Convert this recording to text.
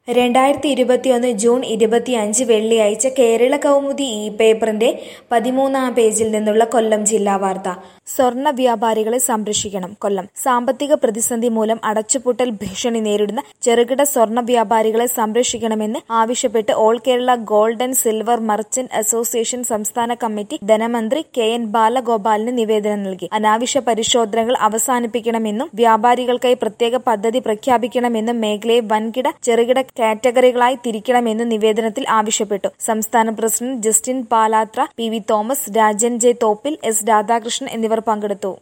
രണ്ടായിരത്തി ഇരുപത്തിയൊന്ന് ജൂൺ ഇരുപത്തിയഞ്ച് വെള്ളിയാഴ്ച കേരള കൗമുദി ഈ പേപ്പറിന്റെ പതിമൂന്നാം പേജിൽ നിന്നുള്ള കൊല്ലം ജില്ലാ വാർത്ത സ്വർണ്ണ വ്യാപാരികളെ സംരക്ഷിക്കണം കൊല്ലം സാമ്പത്തിക പ്രതിസന്ധി മൂലം അടച്ചുപൂട്ടൽ ഭീഷണി നേരിടുന്ന ചെറുകിട സ്വർണ്ണ വ്യാപാരികളെ സംരക്ഷിക്കണമെന്ന് ആവശ്യപ്പെട്ട് all Kerala gold and silver merchant association സംസ്ഥാന കമ്മിറ്റി ധനമന്ത്രി കെ എൻ ബാലഗോപാലിന് നിവേദനം നൽകി അനാവശ്യ പരിശോധനകൾ അവസാനിപ്പിക്കണമെന്നും വ്യാപാരികൾക്കായി പ്രത്യേക പദ്ധതി പ്രഖ്യാപിക്കണമെന്നും മേഖലയെ വൻകിട ചെറുകിട കാറ്റഗറികളായി തിരിക്കണമെന്നും നിവേദനത്തിൽ ആവശ്യപ്പെട്ടു സംസ്ഥാന president Justin Palathra P V Thomas Rajan J Thoppil S Radhakrishnan എന്നിവർ പങ്കെടുത്തു